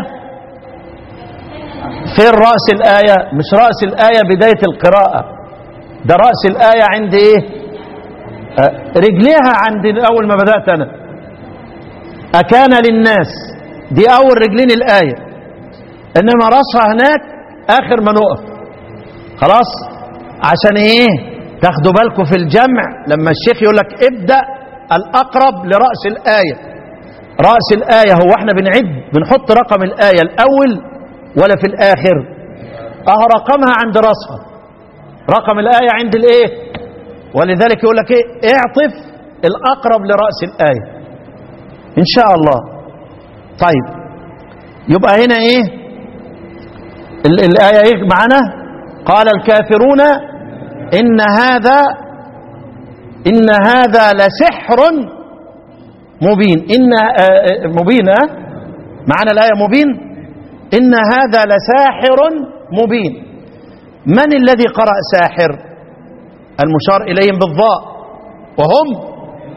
فين رأس الآية مش رأس الآية بداية القراءة ده رأس الآية عند إيه آه، رجليها عند أول ما بدأت أنا أكان للناس دي أول رجلين الآية إنما رأسها هناك آخر ما نقف خلاص عشان إيه تاخدوا بالكم في الجمع لما الشيخ يقول لك ابدأ الأقرب لرأس الآية رأس الآية هو احنا بنعد بنحط رقم الآية الأول ولا في الآخر اه رقمها عند رأسها رقم الآية عند الإيه ولذلك يقول لك إيه اعطف الأقرب لرأس الآية إن شاء الله طيب يبقى هنا إيه ال- الآية إيه معنا قال الكافرون إن هذا إن هذا لسحر مبين إن آه، آه، مبين آه؟ معنا الآية مبين إن هذا لساحر مبين من الذي قرأ ساحر المشار إليهم بالضاء وهم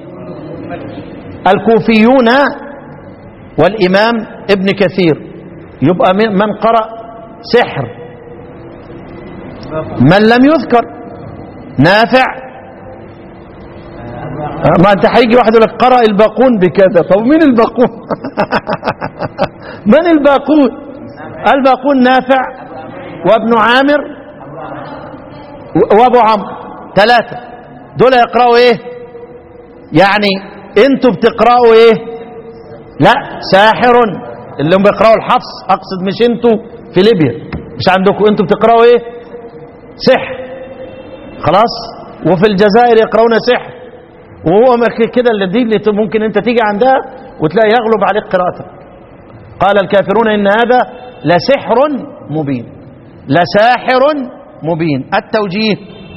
الكوفيون والإمام ابن كثير يبقى من من قرأ سحر من لم يذكر نافع ما انت هيجي واحد يقول لك قرأ الباقون بكذا طب مين الباقون من الباقون الباقون نافع وابن عامر و- وابو عمرو ثلاثة دول يقرأوا ايه يعني انتوا بتقرأوا ايه لا ساحر اللي هم بيقرأوا الحفص اقصد مش انتوا في ليبيا مش عندكم انتوا بتقرأوا ايه سحر خلاص وفي الجزائر يقرؤون سحر وهو ما كده اللي دي اللي ممكن انت تيجي عندها وتلاقي يغلب عليك قراءتك قال الكافرون ان هذا لسحر مبين لساحر مبين التوجيه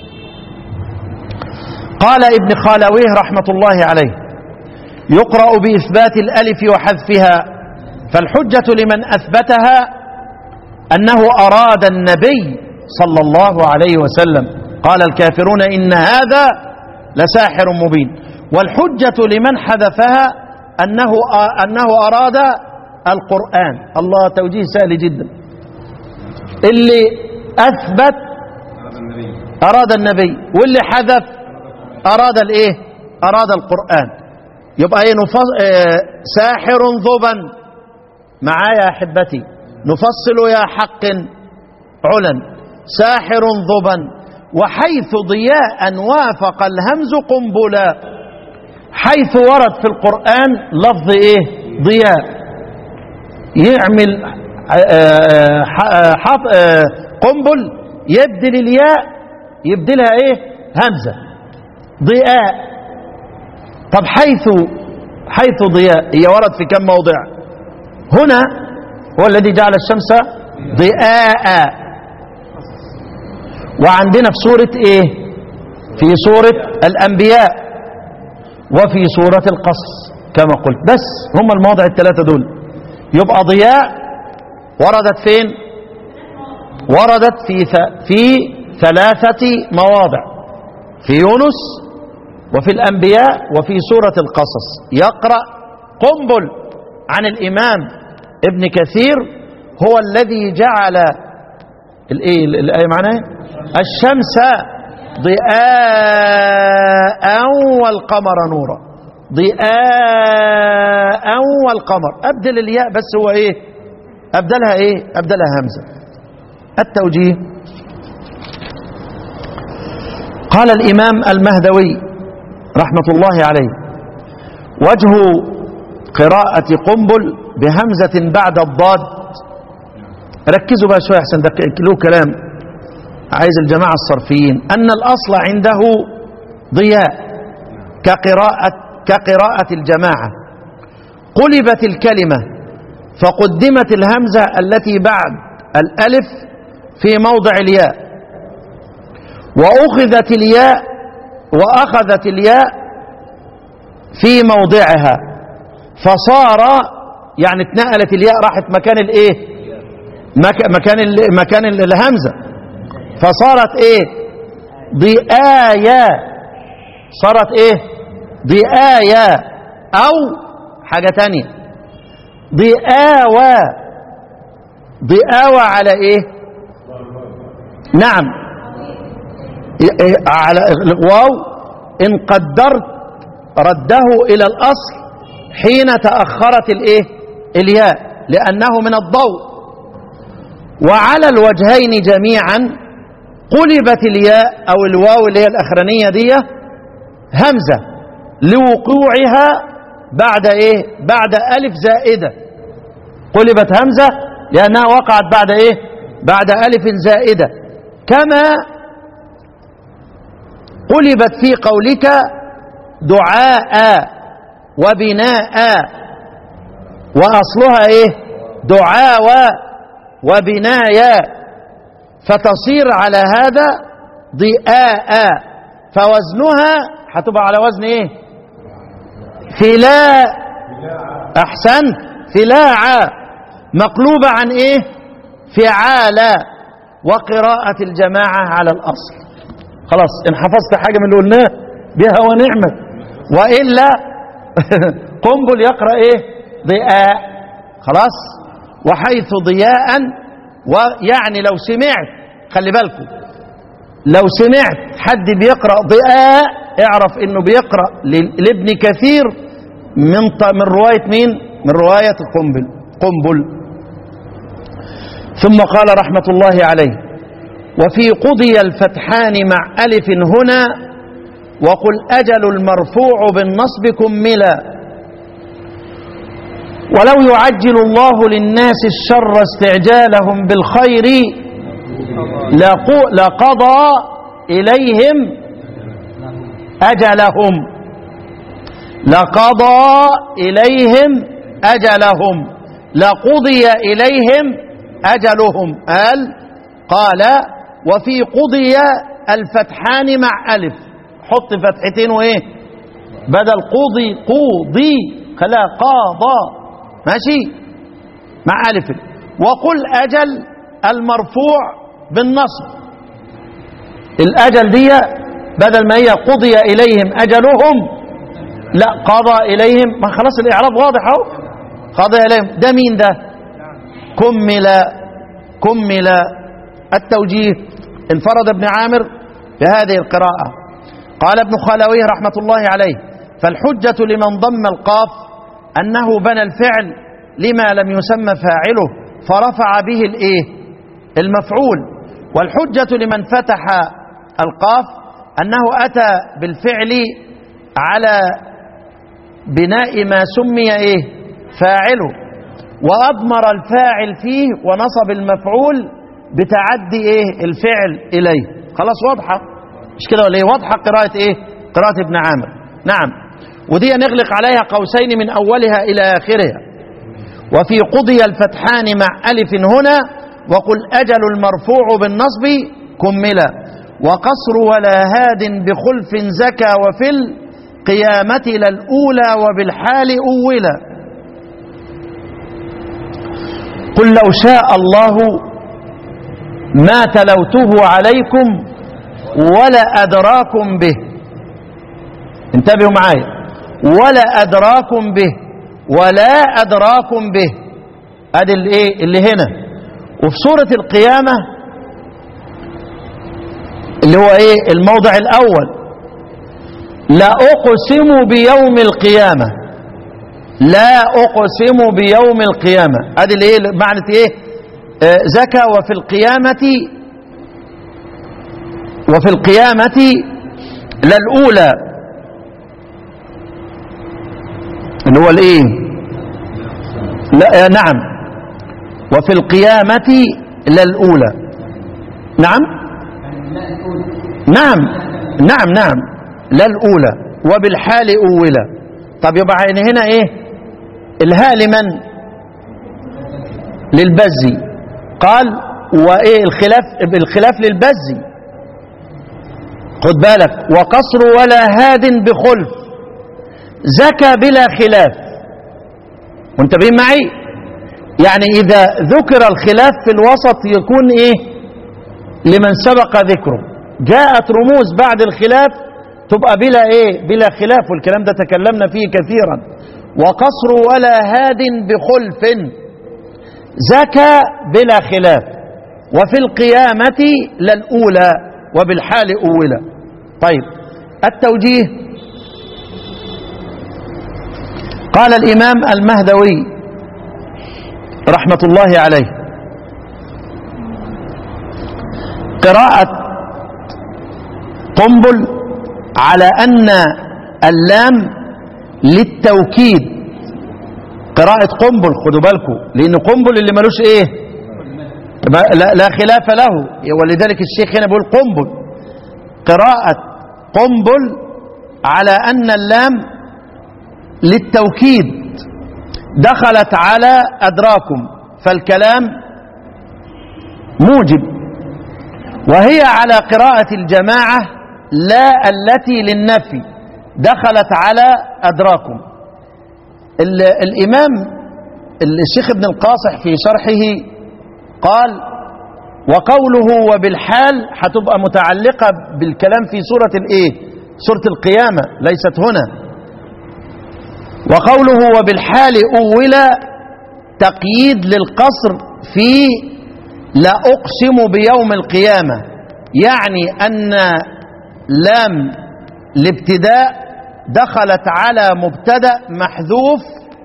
قال ابن خالويه رحمة الله عليه يقرأ بإثبات الألف وحذفها فالحجة لمن أثبتها أنه أراد النبي صلى الله عليه وسلم قال الكافرون إن هذا لساحر مبين والحجة لمن حذفها أنه, أنه أراد القرآن الله توجيه سهل جدا اللي أثبت أراد النبي واللي حذف أراد الإيه أراد القرآن يبقى إيه نفص... آه ساحر ضبا معايا يا أحبتي نفصل يا حق علا ساحر ضبا وحيث ضياء وافق الهمز قنبلا حيث ورد في القرآن لفظ ايه ضياء يعمل آه، آه، حط- آه، قنبل يبدل الياء يبدلها ايه همزة ضياء طب حيث حيث ضياء هي ورد في كم موضع هنا هو الذي جعل الشمس ضياء وعندنا في سورة ايه في سورة الانبياء وفي سورة القصص كما قلت بس هم المواضع الثلاثة دول يبقى ضياء وردت فين وردت في ث- في ثلاثة مواضع في يونس وفي الأنبياء وفي سورة القصص يقرأ قنبل عن الإمام ابن كثير هو الذي جعل الايه الآية معناها إيه؟ الشمس ضياء والقمر نورا ضياء والقمر أبدل الياء بس هو إيه أبدلها إيه أبدلها همزة التوجيه قال الإمام المهدوي رحمة الله عليه وجه قراءة قنبل بهمزة بعد الضاد ركزوا بقى شوية أحسن ده له كلام عايز الجماعة الصرفيين أن الأصل عنده ضياء كقراءة كقراءة الجماعة قلبت الكلمة فقدمت الهمزة التي بعد الألف في موضع الياء وأخذت الياء وأخذت الياء في موضعها فصار يعني اتنقلت الياء راحت مكان الايه مك- مكان ال- مكان ال- الهمزة فصارت ايه ضيآية صارت ايه ضيآية او حاجة تانية ضيآوى ضيآوى على ايه نعم إيه- إيه على الواو ان قدرت رده الى الاصل حين تأخرت الايه الياء لانه من الضوء وعلى الوجهين جميعا قلبت الياء او الواو اللي هي الاخرانيه دي همزه لوقوعها بعد ايه بعد الف زائده قلبت همزه لانها وقعت بعد ايه بعد الف زائده كما قلبت في قولك دعاء وبناء واصلها ايه دعاوى وبنايا فتصير على هذا ضياء فوزنها هتبقى على وزن ايه فلاء احسن فلاعة مقلوبة عن ايه فعالة وقراءة الجماعة على الاصل خلاص ان حفظت حاجة من اللي قلناه بها ونعمة وإلا قنبل يقرأ ايه ضياء خلاص وحيث ضياء ويعني لو سمعت خلي بالكم لو سمعت حد بيقرأ ضياء اعرف انه بيقرأ ل- لابن كثير من ط- من رواية مين من رواية قنبل قنبل ثم قال رحمة الله عليه وفي قضي الفتحان مع ألف هنا وقل أجل المرفوع بالنصب كملا ولو يعجل الله للناس الشر استعجالهم بالخير لقو- لقضى إليهم أجلهم لقضى إليهم أجلهم لقضي إليهم أجلهم قال قال وفي قضي الفتحان مع ألف حط فتحتين وإيه بدل قضي قوضي خلاها قاضى ماشي مع ألف وقل أجل المرفوع بالنصب الأجل دي بدل ما هي قضي إليهم أجلهم لا قضى إليهم ما خلاص الإعراب واضح أهو قضى إليهم ده مين ده كمل كمل التوجيه انفرد ابن عامر بهذه القراءة قال ابن خلويه رحمة الله عليه فالحجة لمن ضم القاف أنه بنى الفعل لما لم يسمى فاعله فرفع به الايه المفعول والحجة لمن فتح القاف أنه أتى بالفعل على بناء ما سمي إيه فاعله وأضمر الفاعل فيه ونصب المفعول بتعدي إيه الفعل إليه خلاص واضحة مش كده ولا إيه واضحة قراءة إيه قراءة ابن عامر نعم ودي نغلق عليها قوسين من أولها إلى آخرها وفي قضي الفتحان مع ألف هنا وقل أجل المرفوع بالنصب كملا وقصر ولا هاد بخلف زكى وفي القيامة للأولى وبالحال أولا قل لو شاء الله ما تلوته عليكم ولا أدراكم به انتبهوا معايا ولا أدراكم به ولا أدراكم به ادي الايه اللي هنا وفي سورة القيامة اللي هو ايه الموضع الاول لا اقسم بيوم القيامة لا اقسم بيوم القيامة ادي الايه معنى ايه آه زكى وفي القيامة وفي القيامة للأولى اللي هو الايه لا آه نعم وفي القيامة للأولى نعم نعم نعم نعم للأولى وبالحال أولى طب يبقى يعني هنا ايه الهاء لمن للبزي قال وايه الخلاف الخلاف للبزي خد بالك وقصر ولا هاد بخلف زكى بلا خلاف منتبهين معي يعني إذا ذكر الخلاف في الوسط يكون إيه لمن سبق ذكره جاءت رموز بعد الخلاف تبقى بلا إيه بلا خلاف والكلام ده تكلمنا فيه كثيرا وقصر ولا هاد بخلف زكى بلا خلاف وفي القيامة للأولى وبالحال أولى طيب التوجيه قال الإمام المهدوي رحمة الله عليه قراءة قنبل على أن اللام للتوكيد قراءة قنبل خدوا بالكم لأن قنبل اللي ملوش إيه لا, لا خلاف له ولذلك الشيخ هنا بيقول قنبل قراءة قنبل على أن اللام للتوكيد دخلت على أدراكم فالكلام موجب وهي على قراءة الجماعة لا التي للنفي دخلت على أدراكم الإمام الشيخ ابن القاصح في شرحه قال وقوله وبالحال هتبقى متعلقة بالكلام في سورة الايه سورة القيامة ليست هنا وقوله وبالحال أول تقييد للقصر في لا أقسم بيوم القيامة يعني أن لام الابتداء دخلت على مبتدا محذوف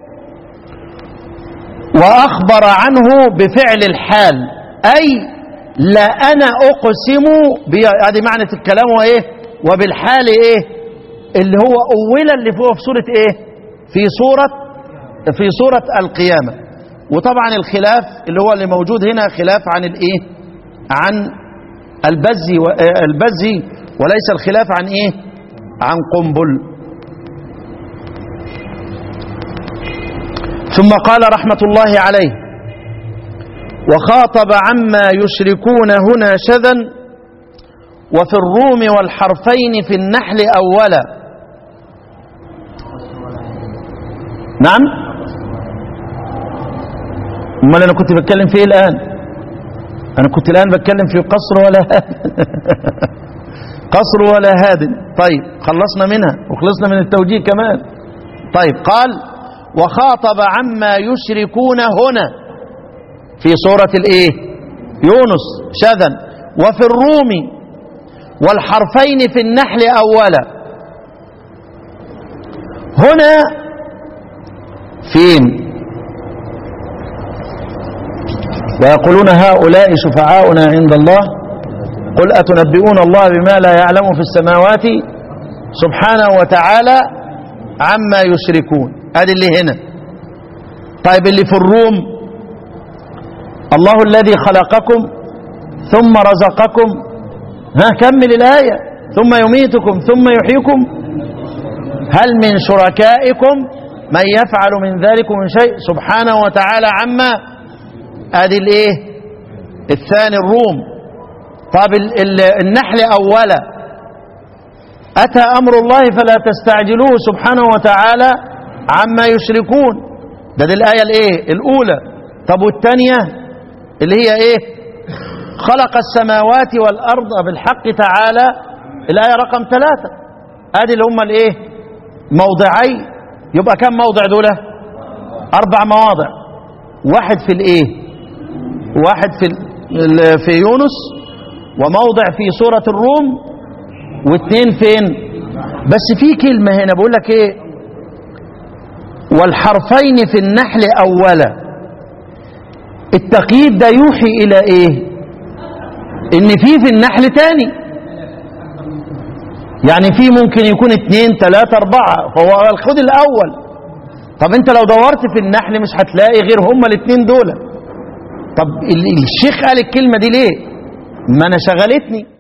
وأخبر عنه بفعل الحال أي لا أنا أقسم هذه معنى الكلام هو إيه وبالحال إيه اللي هو أولا اللي فوق في سورة إيه في سورة في سورة القيامة وطبعا الخلاف اللي هو اللي موجود هنا خلاف عن الايه عن البزي و... البزي وليس الخلاف عن ايه عن قنبل ثم قال رحمة الله عليه وخاطب عما يشركون هنا شذا وفي الروم والحرفين في النحل أولا نعم امال انا كنت بتكلم في ايه الان انا كنت الان بتكلم في قصر ولا هاد قصر ولا هاد طيب خلصنا منها وخلصنا من التوجيه كمان طيب قال وخاطب عما يشركون هنا في سورة الايه يونس شذا وفي الروم والحرفين في النحل اولا هنا فين ويقولون هؤلاء شفعاؤنا عند الله قل أتنبئون الله بما لا يعلم في السماوات سبحانه وتعالى عما يشركون ادي اللي هنا طيب اللي في الروم الله الذي خلقكم ثم رزقكم ها كمل الآية ثم يميتكم ثم يحييكم هل من شركائكم من يفعل من ذلك من شيء سبحانه وتعالى عما ادي الايه الثاني الروم طب ال- ال- النحل اولا أتى أمر الله فلا تستعجلوه سبحانه وتعالى عما يشركون ده دي الآية الإيه الأولى طب والثانية اللي هي إيه خلق السماوات والأرض بالحق تعالى الآية رقم ثلاثة أدي اللي هم الإيه موضعي يبقى كم موضع دول أربع مواضع واحد في الإيه واحد في ال- في يونس وموضع في سورة الروم واثنين فين بس في كلمة هنا بقول لك ايه والحرفين في النحل اولا التقييد ده يوحي الى ايه ان في في النحل تاني يعني في ممكن يكون اثنين ثلاثة اربعة فهو الخد الاول طب انت لو دورت في النحل مش هتلاقي غير هما الاثنين دول طب ال- الشيخ قال الكلمة دي ليه ما انا شغلتني